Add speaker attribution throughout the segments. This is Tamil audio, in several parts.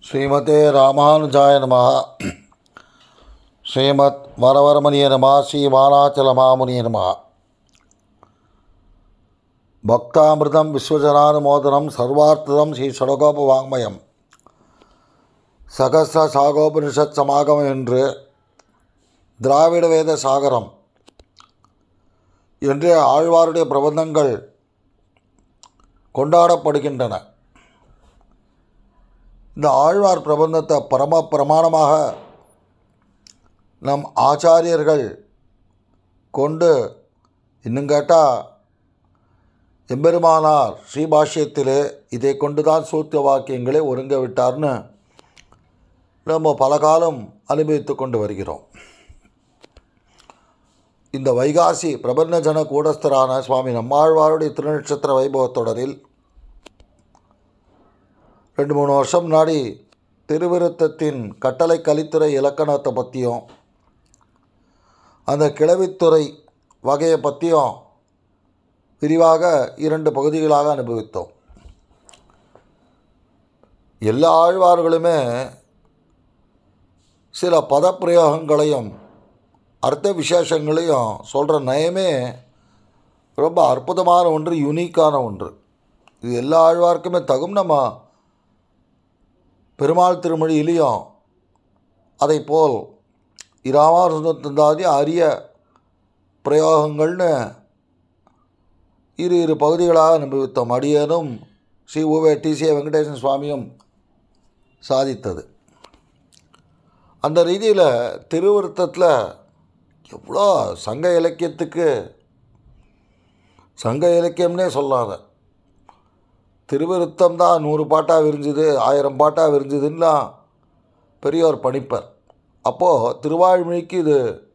Speaker 1: ஸ்ரீமதே ராமானுஜாய நமः ஸ்ரீமத் வரவரமணிய நம ஸ்ரீ வாராச்சலமாமுனிய நம பக்தாமிருதம் விஸ்வஜனானுமோதனம் சர்வார்த்ததம் ஸ்ரீ சடகோப வாங்மயம் சகச சாகோபனிஷத் சமாகமம் என்று திராவிட வேத சாகரம் என்று ஆழ்வாருடைய பிரபந்தங்கள் கொண்டாடப்படுகின்றன இந்த ஆழ்வார் பிரபந்தத்தை பரம பிரமாணமாக நம் ஆச்சாரியர்கள் கொண்டு இன்னும் கேட்டால் எம்பெருமானார் ஸ்ரீபாஷ்யத்திலே இதை கொண்டு தான் சூத்திய வாக்கியங்களை ஒருங்க விட்டார்னு நம்ம பல காலம் அனுபவித்து கொண்டு வருகிறோம் இந்த வைகாசி பிரபஞ்சன கூடஸ்தரான சுவாமி நம்மாழ்வாருடைய திருநட்சத்திர வைபவத் தொடரில் ரெண்டு மூணு வருஷம் முன்னாடி திருவிருத்தத்தின் கட்டளை கலித்துறை இலக்கணத்தை பற்றியும் அந்த கிளவித்துறை வகையை பற்றியும் விரிவாக இரண்டு பகுதிகளாக அனுபவித்தோம் எல்லா ஆழ்வார்களுமே சில பதப்பிரயோகங்களையும் அர்த்த விசேஷங்களையும் சொல்கிற நயமே ரொம்ப அற்புதமான ஒன்று யுனிக்கான ஒன்று இது எல்லா ஆழ்வாருக்குமே தகும் நம்ம பெருமாள் திருமொழியிலையும் அதை போல் இராமானுஜந்தாதி அரிய பிரயோகங்கள்னு இரு இரு பகுதிகளாக அனுபவித்தோம் அடியனும் ஸ்ரீ உவே டிசிஏ வெங்கடேசன் சுவாமியும் சாதித்தது அந்த ரீதியில் திருவிருத்தத்தில் எவ்வளோ சங்க இலக்கியத்துக்கு சங்க இலக்கியம்னே சொல்லாத திருவிருத்தம் தான் நூறு பாட்டாக விரிஞ்சுது ஆயிரம் பாட்டாக விரிஞ்சுதுன்னா பெரியோர் பணிப்பர் அப்போது திருவாழ்மொழிக்கு இது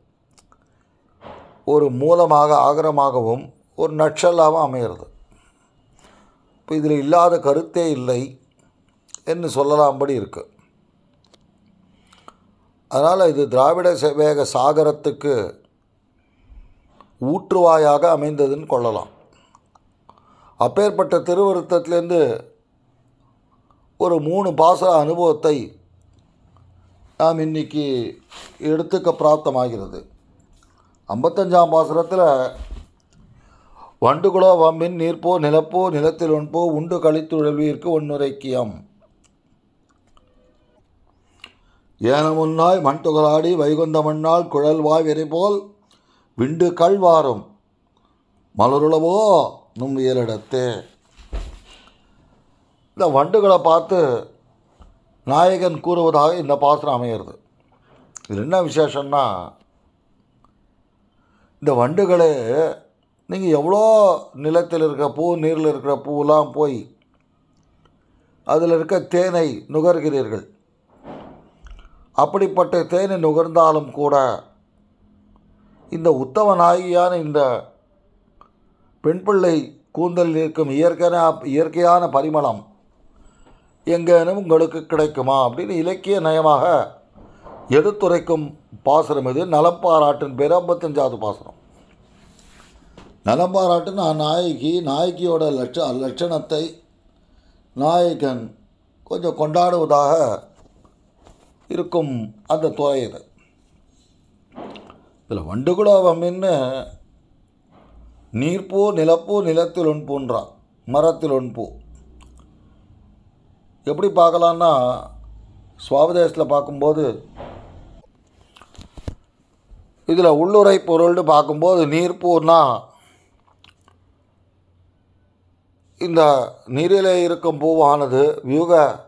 Speaker 1: ஒரு மூலமாக ஆகரமாகவும் ஒரு நட்சலாகவும் அமையிறது இப்போ இதில் இல்லாத கருத்தே இல்லை என்று சொல்லலாம்படி இருக்குது அதனால் இது திராவிட வேக சாகரத்துக்கு ஊற்றுவாயாக அமைந்ததுன்னு கொள்ளலாம் அப்பேற்பட்ட திருவருத்தத்திலேருந்து ஒரு மூணு பாசர அனுபவத்தை நாம் இன்றைக்கி எடுத்துக்க பிராப்தமாகிறது ஐம்பத்தஞ்சாம் பாசுரத்தில் வண்டுகுலோ வம்பின் நீர்ப்போ நிலப்போ நிலத்தில் ஒன்போ உண்டு கழித்துழல்வீர்க்கு ஒன்னுரைக்கியம் ஏன முன்னாய் மண் துகளாடி வைகுந்த மண்ணால் குழல்வாய் விரை போல் விண்டு கழ்வாரும் மலருளவோ நும் இயலிடத்தே இந்த வண்டுகளை பார்த்து நாயகன் கூறுவதாக இந்த பாத்திரம் அமையிறது இது என்ன விசேஷம்னா இந்த வண்டுகளே நீங்கள் எவ்வளோ நிலத்தில் இருக்கிற பூ நீரில் இருக்கிற பூவெலாம் போய் அதில் இருக்க தேனை நுகர்கிறீர்கள் அப்படிப்பட்ட தேனை நுகர்ந்தாலும் கூட இந்த உத்தம நாயகியான இந்த பெண் பிள்ளை கூந்தலில் இருக்கும் இயற்கையான இயற்கையான பரிமளம் எங்கேனும் உங்களுக்கு கிடைக்குமா அப்படின்னு இலக்கிய நயமாக எடுத்துரைக்கும் பாசுரம் இது நலம் பாராட்டின் பேர் ஐம்பத்தஞ்சாவது பாசுரம் நலம் பாராட்டுன்னு நாயகி நாயகியோட லட்ச லட்சணத்தை நாயகன் கொஞ்சம் கொண்டாடுவதாக இருக்கும் அந்த துறை இது இதில் வண்டுகுலோவமின்னு நீர்ப்பூ நிலப்பூ நிலத்தில் ஒன்பூன்றான் மரத்தில் ஒன்பூ எப்படி பார்க்கலான்னா சுவாபதேசத்தில் பார்க்கும்போது இதில் உள்ளுரை பொருள்னு பார்க்கும்போது நீர்ப்பூர்னா இந்த நீரிலே இருக்கும் பூவானது வியூக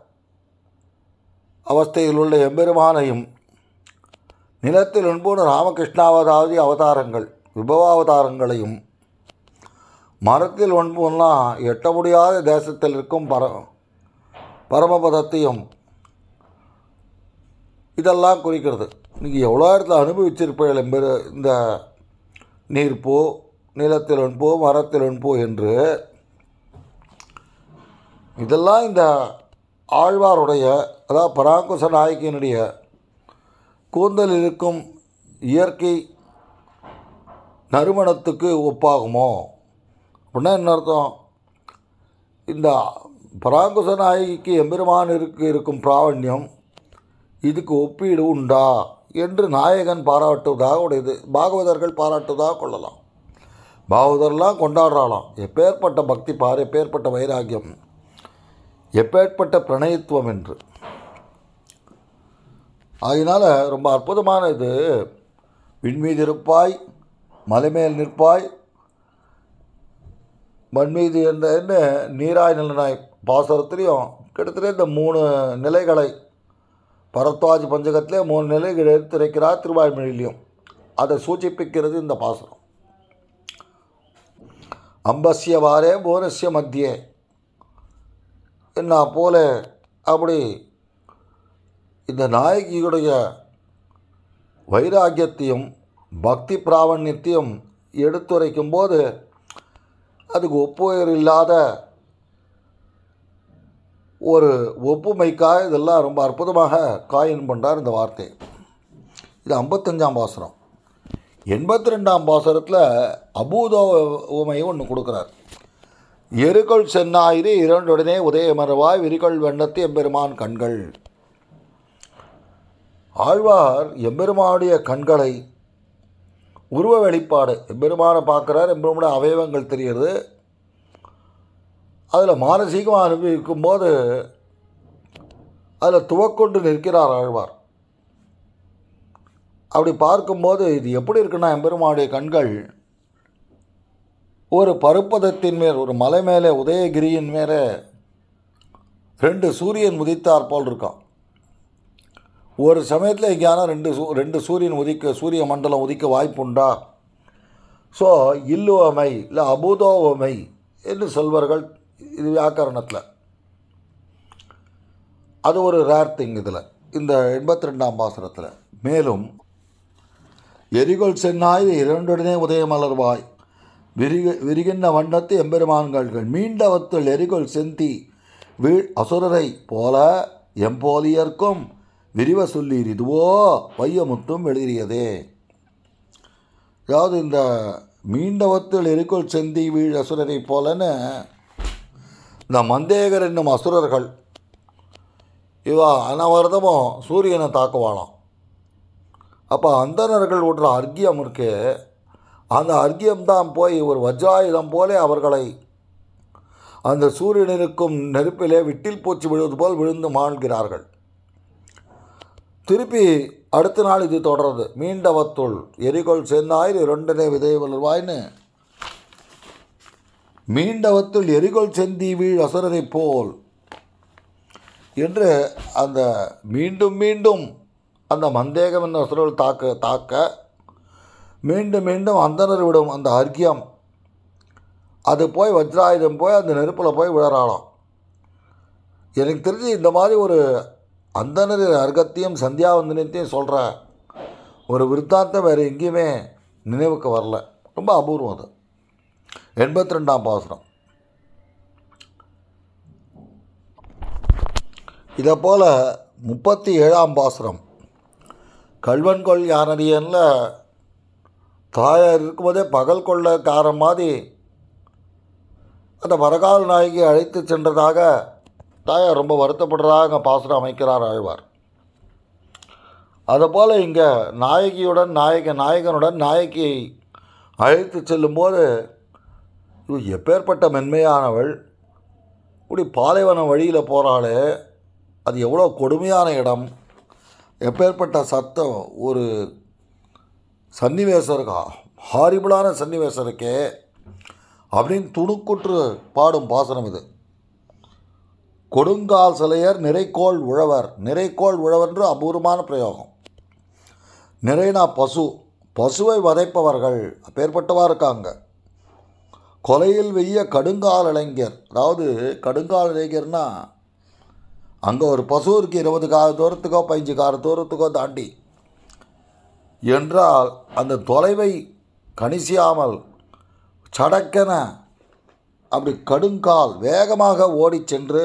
Speaker 1: அவஸ்தையில் உள்ள எம்பெருமானையும் நிலத்தில் என்போடு ராமகிருஷ்ணாவதாதி அவதாரங்கள் விபவாவதாரங்களையும் மரத்தில் ஒன்போன்னா எட்ட முடியாத தேசத்தில் இருக்கும் பர பரமபதத்தையும் இதெல்லாம் குறிக்கிறது நீங்கள் எவ்வளோ இடத்துல அனுபவிச்சிருப்பீர்கள் என்பது இந்த நீர்ப்பூ நிலத்தில் ஒன்போ மரத்தில் ஒன்போ என்று இதெல்லாம் இந்த ஆழ்வாருடைய அதாவது பராங்குச நாயக்கியினுடைய கூந்தல் இருக்கும் இயற்கை நறுமணத்துக்கு ஒப்பாகுமோ அப்படின்னா என்ன அர்த்தம் இந்த பராங்குச நாயகிக்கு எம்பெருமான் இருக்கு இருக்கும் பிராவண்யம் இதுக்கு ஒப்பீடு உண்டா என்று நாயகன் பாராட்டுவதாக உடையது பாகவதர்கள் பாராட்டுவதாக கொள்ளலாம் பாகவதர்லாம் கொண்டாடுறாளாம் எப்பேற்பட்ட பக்தி பார் எப்பேற்பட்ட வைராக்கியம் எப்பேற்பட்ட பிரணயத்துவம் என்று அதனால் ரொம்ப அற்புதமான இது விண்மீது இருப்பாய் மலைமேல் நிற்பாய் மண்மீது என்ற என்ன நீராய் நிலனாய் பாசுரத்துலேயும் கிட்டத்தட்ட இந்த மூணு நிலைகளை பரத்வாஜ் பஞ்சகத்திலே மூணு நிலைகள் எடுத்துரைக்கிறார் திருவாய்மொழியிலையும் அதை சூச்சிப்பிக்கிறது இந்த பாசுரம் அம்பஸ்ய வாரே போனஸ்ய மத்தியே என்ன போல அப்படி இந்த நாயகியுடைய வைராக்கியத்தையும் பக்தி பிராவண்யத்தையும் எடுத்துரைக்கும் போது அதுக்கு ஒப்புயர் இல்லாத ஒரு ஒப்புமைக்காக இதெல்லாம் ரொம்ப அற்புதமாக காயின் பண்ணுறார் இந்த வார்த்தை இது ஐம்பத்தஞ்சாம் பாசுரம் எண்பத்தி ரெண்டாம் பாசுரத்தில் அபூதோ உமையை ஒன்று கொடுக்குறார் எருக்கள் சென்னாயிரு இரண்டுடனே உதயமரவாய் விரிகள் வெண்ணத்து எம்பெருமான் கண்கள் ஆழ்வார் எம்பெருமானுடைய கண்களை உருவ வெளிப்பாடு எம்பெருமானை பார்க்குறார் எம்பெருமானுடைய அவயவங்கள் தெரிகிறது அதில் மானசீகமாக அனுபவிக்கும் போது அதில் துவக்கொண்டு நிற்கிறார் ஆழ்வார் அப்படி பார்க்கும்போது இது எப்படி இருக்குன்னா எம்பெருமானுடைய கண்கள் ஒரு பருப்பதத்தின் மேல் ஒரு மலை மேலே உதயகிரியின் மேலே ரெண்டு சூரியன் உதித்தார் போல் இருக்கான் ஒரு சமயத்தில் எங்கேயானா ரெண்டு சூ ரெண்டு சூரியன் உதிக்க சூரிய மண்டலம் உதிக்க வாய்ப்புண்டா ஸோ இல்லுவமை இல்லை அபூதோவமை என்று சொல்வார்கள் இது வியாக்கரணத்தில் அது ஒரு ரேர் திங் இதில் இந்த எண்பத்தி ரெண்டாம் பாசுரத்தில் மேலும் எரிகொள் சென்னாய் இரண்டுடனே உதயமலர்வாய் விரிக விரிகின்ற வண்ணத்து எம்பெருமான்கள்கள் மீண்டவத்துள் எரிகொள் செந்தி வீழ் அசுரரை போல எம்போலியர்க்கும் விரிவ சொல்லீர் இதுவோ வையமுத்தும் எழுதியதே அதாவது இந்த மீண்டவத்தில் எரிகொள் செந்தி வீழ் அசுரரை போலன்னு இந்த மந்தேகர் என்னும் அசுரர்கள் இவா அனவரதமும் சூரியனை தாக்குவாளாம் அப்போ அந்தணர்கள் விடுற அர்க்கியம் இருக்கு அந்த அர்க்கியம் தான் போய் ஒரு வஜ்ராயுதம் போல அவர்களை அந்த சூரியனிருக்கும் நெருப்பிலே விட்டில் பூச்சி விழுவது போல் விழுந்து மாழ்கிறார்கள் திருப்பி அடுத்த நாள் இது தொடருது மீண்டவத்துள் எரிகொள் சென்னாயிரு இரண்டனே விதை வளர்வாய்னு மீண்டவத்துள் எரிகொள் செந்தி வீழ் அசுரரை போல் என்று அந்த மீண்டும் மீண்டும் அந்த மந்தேகம் என்ற அசுரர்கள் தாக்க தாக்க மீண்டும் மீண்டும் அந்தனர் விடும் அந்த அர்க்கியம் அது போய் வஜ்ராயுதம் போய் அந்த நெருப்பில் போய் விழறாளாம் எனக்கு தெரிஞ்சு இந்த மாதிரி ஒரு அந்தனர் அர்க்கத்தையும் சந்தியாவந்தனத்தையும் சொல்கிற ஒரு விருத்தாந்தம் வேறு எங்கேயுமே நினைவுக்கு வரல ரொம்ப அபூர்வம் அது எண்பத்தி ரெண்டாம் பாசனம் இதை போல் முப்பத்தி ஏழாம் பாசுரம் கல்வன்கொள் யானடியனில் தாயார் இருக்கும்போதே பகல் கொள்ளக்காரன் மாதிரி அந்த வரகால் நாயகி அழைத்து சென்றதாக தாயார் ரொம்ப வருத்தப்படுறதாக பாசுரம் அமைக்கிறார் ஆழ்வார் அதுபோல் இங்கே நாயகியுடன் நாயக நாயகனுடன் நாயகியை அழைத்து செல்லும்போது இவ எப்பேற்பட்ட மென்மையானவள் இப்படி பாலைவன வழியில் போகிறாளே அது எவ்வளோ கொடுமையான இடம் எப்பேற்பட்ட சத்தம் ஒரு சன்னிவேசம் இருக்கா ஹாரிபிளான சன்னிவேசம் இருக்கே அப்படின்னு துணுக்குற்று பாடும் பாசனம் இது கொடுங்கால் சிலையர் நிறைக்கோள் உழவர் நிறைக்கோள் உழவர்ன்று அபூர்வமான பிரயோகம் நிறைனா பசு பசுவை வதைப்பவர்கள் அப்பேற்பட்டவா இருக்காங்க கொலையில் வெய்ய கடுங்கால் இளைஞர் அதாவது கடுங்கால் இளைஞர்னா அங்கே ஒரு பசு இருக்கு இருபது கால தூரத்துக்கோ பதினஞ்சு கால தூரத்துக்கோ தாண்டி என்றால் அந்த தொலைவை கணிசியாமல் சடக்கென அப்படி கடுங்கால் வேகமாக ஓடிச் சென்று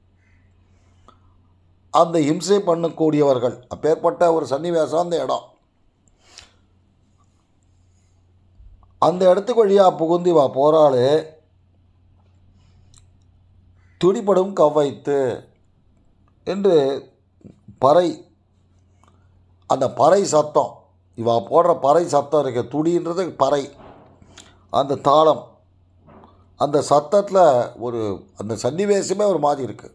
Speaker 1: அந்த இம்சை பண்ணக்கூடியவர்கள் அப்பேற்பட்ட ஒரு சன்னிவேசம் அந்த இடம் அந்த இடத்துக்கு வழியாக புகுந்து வா போகிறாளே துடிப்படும் கவ்வைத்து என்று பறை அந்த பறை சத்தம் இவா போடுற பறை சத்தம் இருக்கு துடின்றது பறை அந்த தாளம் அந்த சத்தத்தில் ஒரு அந்த சன்னிவேசமே ஒரு மாதிரி இருக்குது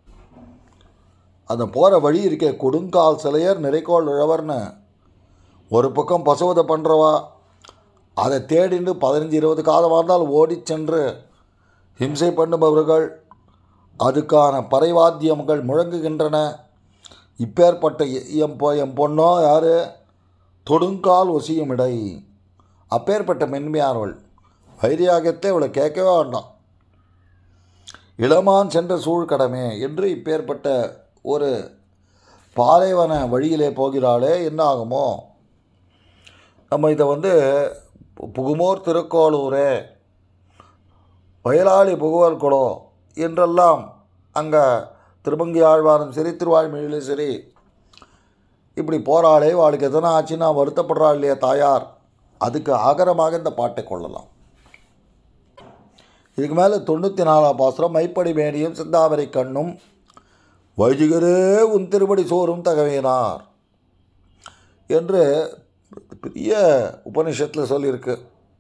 Speaker 1: அந்த போகிற வழி இருக்கே கொடுங்கால் சிலையர் நிறைக்கோள் உழவர்னு ஒரு பக்கம் பசுவதை பண்ணுறவா அதை தேடிண்டு பதினஞ்சு இருபது காலமாக இருந்தால் ஓடிச் சென்று ஹிம்சை பண்ணுபவர்கள் அதுக்கான பறைவாத்தியங்கள் முழங்குகின்றன இப்பேற்பட்ட எ- எம் பொ என் பொண்ணோ யார் தொடுங்கால் ஒசியும் இடை அப்பேற்பட்ட மென்மையானவள் வைரியாகத்தை இவளை கேட்கவே வேண்டாம் இளமான் சென்ற சூழ்கடமே என்று இப்பேற்பட்ட ஒரு பாலைவன வழியிலே போகிறாளே என்ன ஆகுமோ நம்ம இதை வந்து பு- புகுமோர் திருக்கோளூரே வயலாளி புகுவர் கொடோ என்றெல்லாம் அங்கே திருமங்கி ஆழ்வாரும் சரி திருவாய்மொழியிலும் சரி இப்படி போகிறாளே அவளுக்கு எதனா ஆச்சுன்னா வருத்தப்படுறா இல்லையா தாயார் அதுக்கு ஆகரமாக இந்த பாட்டை கொள்ளலாம் இதுக்கு மேலே தொண்ணூற்றி நாலாம் பாசுரம் மைப்படி மேனியும் சிந்தாமரை கண்ணும் வைதிகரே உன் திருப்படி சோறும் தகவினார் என்று பெரிய உபனிஷத்தில் சொல்லியிருக்கு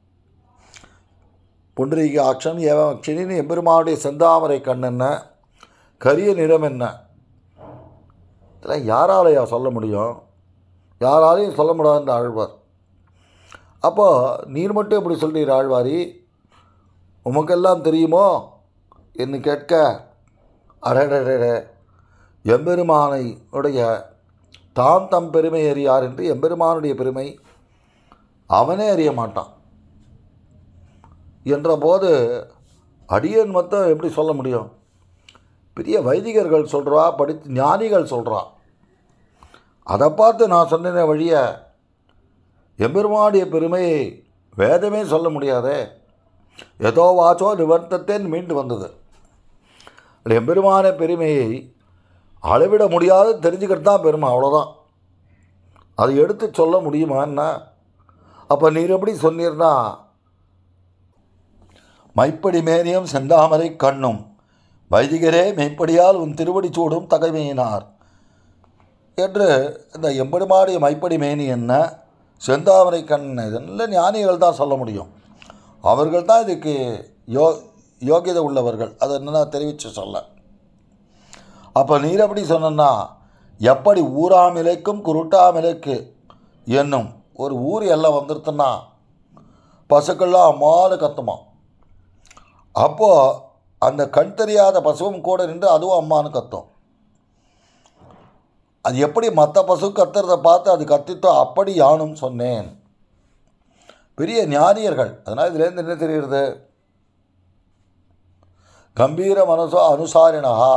Speaker 1: புண்டரீக ஆக்ஷன் ஏவம் அக்ஷனின் எம்பெருமானுடைய செந்தாமரை கண் என்ன கரிய நிறம் என்ன இதெல்லாம் யாராலையா சொல்ல முடியும் யாராலையும் சொல்ல முடியாது இந்த ஆழ்வார் அப்போ நீர் மட்டும் எப்படி சொல்கிறீர் ஆழ்வாரி உமக்கெல்லாம் தெரியுமோ என்று கேட்க அடடடே எம்பெருமானை உடைய தாம் தம் பெருமை அறியார் என்று எம்பெருமானுடைய பெருமை அவனே அறிய மாட்டான் என்ற போது அடியன் மொத்தம் எப்படி சொல்ல முடியும் பெரிய வைதிகர்கள் சொல்கிறா படித்து ஞானிகள் சொல்கிறா அதை பார்த்து நான் சொன்ன வழிய எம்பெருமானுடைய பெருமையை வேதமே சொல்ல முடியாதே ஏதோ வாச்சோ நிவர்த்தத்தேன் மீண்டு வந்தது அது எம்பெருமான பெருமையை அளவிட முடியாது தெரிஞ்சுக்கிட்டு தான் பெருமை அவ்வளோதான் அது எடுத்து சொல்ல முடியுமான்னா அப்போ நீர் எப்படி சொன்னீர்னா மைப்படி மேனியும் செந்தாமரை கண்ணும் வைதிகரே மெய்ப்படியால் உன் திருவடி சூடும் தகைமையினார் என்று இந்த எம்பெருமாடிய மைப்படி மேனி என்ன செந்தாமரை கண் இதெல்லாம் ஞானிகள் தான் சொல்ல முடியும் அவர்கள் தான் இதுக்கு யோ யோகியதை உள்ளவர்கள் அதை என்னென்ன தெரிவித்து சொல்ல அப்போ நீர் எப்படி சொன்னா எப்படி ஊராமிலைக்கும் குருட்டாமிலைக்கு என்னும் ஒரு ஊர் எல்லாம் வந்துருத்துன்னா பசுக்கள்லாம் அம்மானு கத்துமா அப்போது அந்த கண் தெரியாத பசுவும் கூட நின்று அதுவும் அம்மானு கத்தும் அது எப்படி மற்ற பசு கத்துறத பார்த்து அது கத்தித்தோ அப்படி யானும் சொன்னேன் பெரிய ஞானியர்கள் அதனால் இதுலேருந்து என்ன தெரிகிறது கம்பீர மனசோ அனுசாரிணகா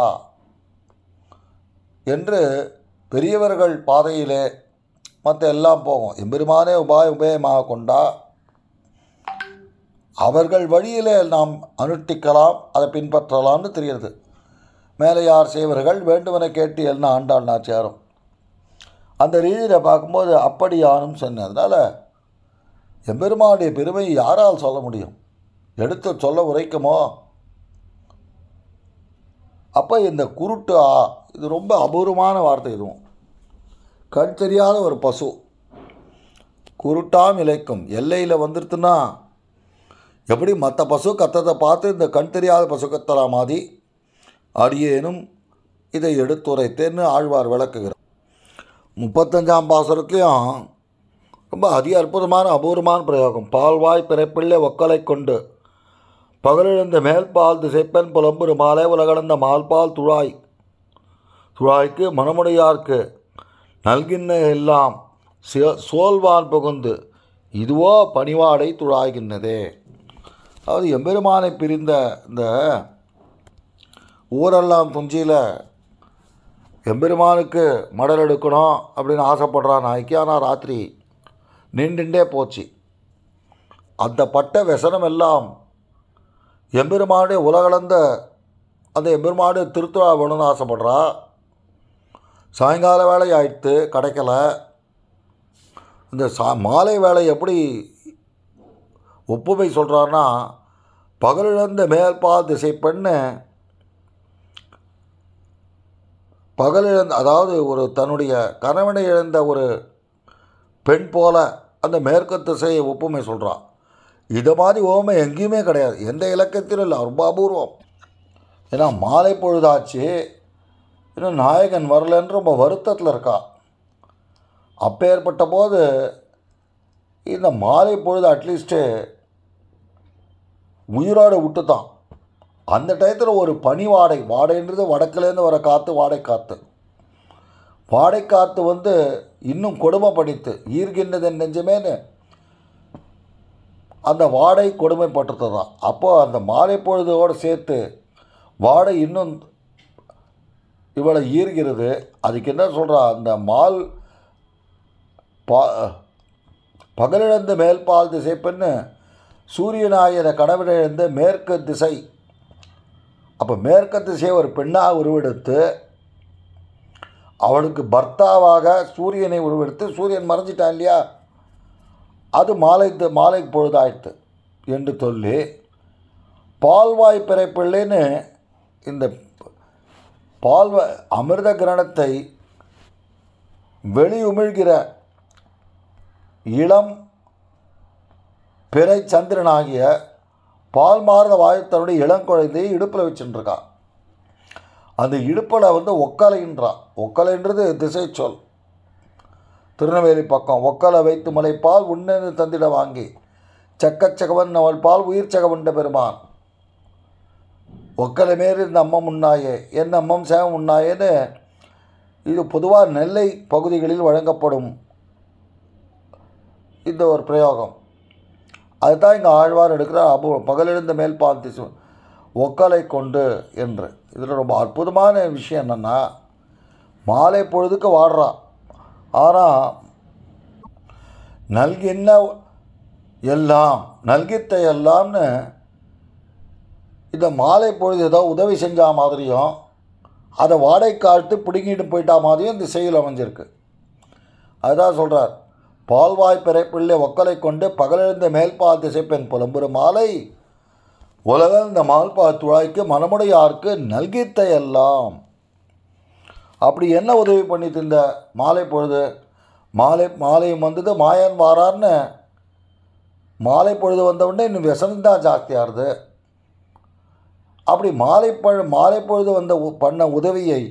Speaker 1: என்று பெரியவர்கள் பாதையிலே மற்ற எல்லாம் போகும் எம்பெருமானே உபாய உபயமாக கொண்டா அவர்கள் வழியிலே நாம் அனுஷ்டிக்கலாம் அதை பின்பற்றலாம்னு தெரிகிறது மேலே யார் செய்வர்கள் வேண்டுமென கேட்டு என்ன ஆண்டாள் நாச்சியாரும் அந்த ரீதியில் பார்க்கும்போது அப்படி யானும் சொன்னேன் அதனால் எம்பெருமானுடைய பெருமை யாரால் சொல்ல முடியும் எடுத்து சொல்ல உரைக்குமோ அப்போ இந்த குருட்டு ஆ இது ரொம்ப அபூர்வமான வார்த்தை இதுவும் கண் தெரியாத ஒரு பசு குருட்டாம் இலைக்கும் எல்லையில் வந்துருத்துன்னா எப்படி மற்ற பசு கத்ததை பார்த்து இந்த கண் தெரியாத பசு கத்தரா மாதிரி அடியேனும் இதை எடுத்துரைத்தேன்னு ஆழ்வார் விளக்குகிறார் முப்பத்தஞ்சாம் பாசுரத்துலேயும் ரொம்ப அதி அற்புதமான அபூர்வமான பிரயோகம் பால்வாய் பிறப்பிள்ளை ஒக்கலை கொண்டு பகலிழந்த மேல்பால் திசைப்பெண் புலம்புரு மாலை உலகளந்த மால்பால் துழாய் துழாய்க்கு மனமுடையார்க்கு நல்கின்ன எல்லாம் சே- சோல்வான் புகுந்து இதுவோ பணிவாடை துழாய்கின்றதே அதாவது எம்பெருமானை பிரிந்த இந்த ஊரெல்லாம் துஞ்சியில் எம்பெருமானுக்கு மடல் எடுக்கணும் அப்படின்னு ஆசைப்படுறான் நாய்க்கு ஆனால் ராத்திரி நீண்டுண்டே போச்சு அந்த பட்ட व्यசனம் எல்லாம் எம்பெருமானுடைய உலகளந்த அந்த எம்பெருமானுடைய திருத்துவா வேணும்னு ஆசைப்படுறா சாயங்கால வேலை ஆயிடுத்து கிடைக்கல இந்த சா மாலை வேலை எப்படி ஒப்புமை சொல்கிறான்னா பகலிழந்த மேல்பால் திசை பெண்ணு பகல் இழந்த அதாவது ஒரு தன்னுடைய கணவனை இழந்த ஒரு பெண் போல அந்த மேற்கு திசையை ஒப்புமை சொல்கிறான் இது மாதிரி ஓமை எங்கேயுமே கிடையாது எந்த இலக்கத்திலும் இல்லை ரொம்ப அபூர்வம் ஏன்னா மாலை பொழுதாச்சு இன்னும் நாயகன் வரலன்னு ரொம்ப வருத்தத்தில் இருக்கா அப்பேற்பட்ட போது இந்த மாலை பொழுது அட்லீஸ்ட்டு உயிரோடு விட்டுத்தான் அந்த டயத்தில் ஒரு பனி வாடை வாடைன்றது வடக்குலேருந்து வர காற்று வாடை காற்று வாடை காற்று வந்து இன்னும் கொடுமைப்படுத்து ஈர்கின்றது நெஞ்சமேன்னு அந்த வாடை கொடுமைப்பட்டது தான் அப்போது அந்த மாலை பொழுதோடு சேர்த்து வாடை இன்னும் இவளை ஈர்கிறது அதுக்கு என்ன சொல்கிறா அந்த மால் பா பகலிழந்த மேல்பால் திசை பெண்ணு சூரியனாகிற கணவனிழந்த மேற்கு திசை அப்போ மேற்கு திசையை ஒரு பெண்ணாக உருவெடுத்து அவளுக்கு பர்த்தாவாக சூரியனை உருவெடுத்து சூரியன் மறைஞ்சிட்டான் இல்லையா அது மாலை மாலை பொழுதாயிடுத்து என்று சொல்லி பால்வாய் பிறப்பிள்ளைன்னு இந்த பால்வ அமிர்த கிரணத்தை வெளி உமிழ்கிற இளம் பிறை சந்திரனாகிய பால் மாறுத வாயு தன்னுடைய இளங்குழந்தையை இடுப்பில் வச்சுட்டுருக்கா அந்த இடுப்பில் வந்து ஒக்கலைன்றான் ஒக்கலைன்றது திசை சொல் திருநெல்வேலி பக்கம் ஒக்கலை வைத்து மலைப்பால் உன்னென்று தந்திட வாங்கி சக்கச்சகவன் அவள் பால் உயிர் சகவண்ட பெருமான் ஒக்கலை மேல் இந்த அம்மம் உண்ணாயே என் அம்மம் சேவம் உண்ணாயேன்னு இது பொதுவாக நெல்லை பகுதிகளில் வழங்கப்படும் இந்த ஒரு பிரயோகம் அதுதான் இங்கே ஆழ்வார் எடுக்கிற அபு பகலெழுந்த மேல் பால் திசு ஒக்கலை கொண்டு என்று இதில் ரொம்ப அற்புதமான விஷயம் என்னென்னா மாலை பொழுதுக்கு வாடுறான் ஆனால் நல்கின்ன எல்லாம் நல்கித்த எல்லாம்னு இந்த மாலை பொழுது ஏதோ உதவி செஞ்சா மாதிரியும் அதை வாடகை காட்டு பிடுங்கிட்டு போயிட்டா மாதிரியும் இந்த செயல் அமைஞ்சிருக்கு அதுதான் சொல்கிறார் பால்வாய் பிறப்பிள்ளை ஒக்கலை கொண்டு பகலெழுந்த மேல்பால் திசைப்பெண் புலம்புற மாலை உலக இந்த மால்பால் துழாய்க்கு மனமுடையார்க்கு நல்கித்த எல்லாம் அப்படி என்ன உதவி பண்ணிட்டு இந்த மாலை பொழுது மாலை மாலையும் வந்தது மாயன் வாரான்னு மாலை பொழுது வந்தவுடனே இன்னும் விசனந்தான் ஜாஸ்தியாகுது அப்படி மாலை பழ மாலை பொழுது வந்த உ- பண்ண உதவியை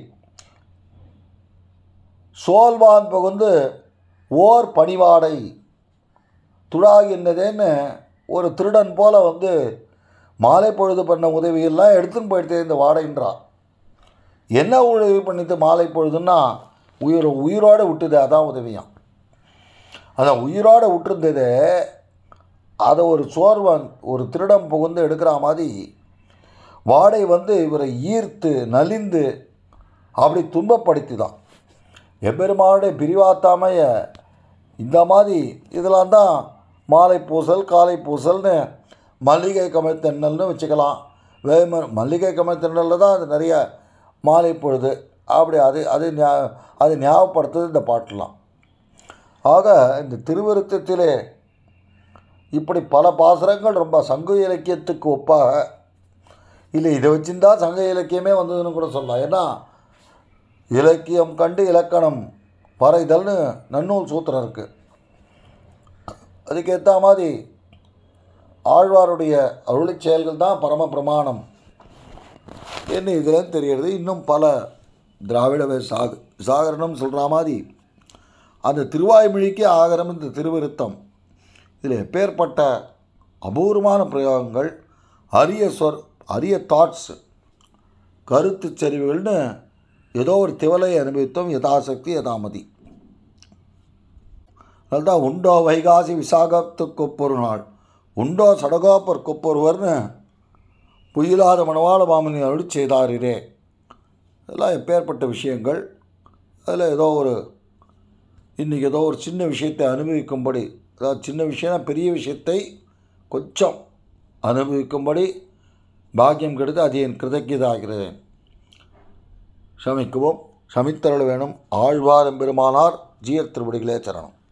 Speaker 1: சோல்வான் புகுந்து ஓர் பணிவாடை துழாகின்றதேன்னு ஒரு திருடன் போல வந்து மாலை பொழுது பண்ண உதவியெல்லாம் எடுத்துன்னு போயிட்டு இந்த வாடைன்றான் என்ன உதவி பண்ணிட்டு மாலை பொழுதுன்னா உயிர் உயிரோடு விட்டுது அதான் உதவியாம் அதான் உயிரோடு விட்டுருந்தது அதை ஒரு சோர்வன் ஒரு திருடம் புகுந்து எடுக்கிற மாதிரி வாடை வந்து இவரை ஈர்த்து நலிந்து அப்படி துன்பப்படுத்தி தான் எம்பெருமானுடைய பிரிவாத்தாமைய இந்த மாதிரி இதெல்லாம் தான் மாலை பூசல் காலை பூசல்னு மல்லிகை கமல் தென்னல்னு வச்சுக்கலாம் வேம மல்லிகை கமல் தென்னலில் தான் அது நிறைய மாலை பொழுது அப்படி அது அது ஞா அது ஞாபகப்படுத்துது இந்த பாட்டெலாம் ஆக இந்த திருவிருத்தத்திலே இப்படி பல பாசுரங்கள் ரொம்ப சங்க இலக்கியத்துக்கு ஒப்பாக இல்லை இதை வச்சுருந்தா சங்க இலக்கியமே வந்ததுன்னு கூட சொல்லலாம் ஏன்னா இலக்கியம் கண்டு இலக்கணம் வரைதல்னு நன்னூல் சூத்திரம் இருக்குது அதுக்கேற்ற மாதிரி ஆழ்வாருடைய அருளிச் செயல்கள் தான் பரம பிரமாணம் என்ன இதில் தெரிகிறது இன்னும் பல திராவிட வே- சாக சாகரணம் சொல்கிற மாதிரி அந்த திருவாய்மொழிக்கு ஆகரம் இந்த திருவிருத்தம் இதில் எப்பேற்பட்ட அபூர்வமான பிரயோகங்கள் அரிய சொற் அரிய தாட்ஸ் கருத்து சரிவுகள்னு ஏதோ ஒரு திவலை அனுபவித்தோம் யதாசக்தி யதாமதி அதுதான் உண்டோ வைகாசி விசாகத்துக்கு ஒப்பொரு நாள் உண்டோ சடகோப்பர் கொப்பொருவர்னு புயலாத மணவாள மாமனி அருளி செய்தாரிரே இதெல்லாம் எப்பேற்பட்ட விஷயங்கள் அதில் ஏதோ ஒரு இன்றைக்கி ஏதோ ஒரு சின்ன விஷயத்தை அனுபவிக்கும்படி அதாவது சின்ன விஷயம் பெரிய விஷயத்தை கொஞ்சம் அனுபவிக்கும்படி பாக்கியம் கெடுத்து அது என் கிருதக்கியதாகிறது சமிக்கவும் சமித்தருள் வேணும் ஆழ்வார் எம்பெருமானார் ஜீயர் திருவடிகளே சரணம்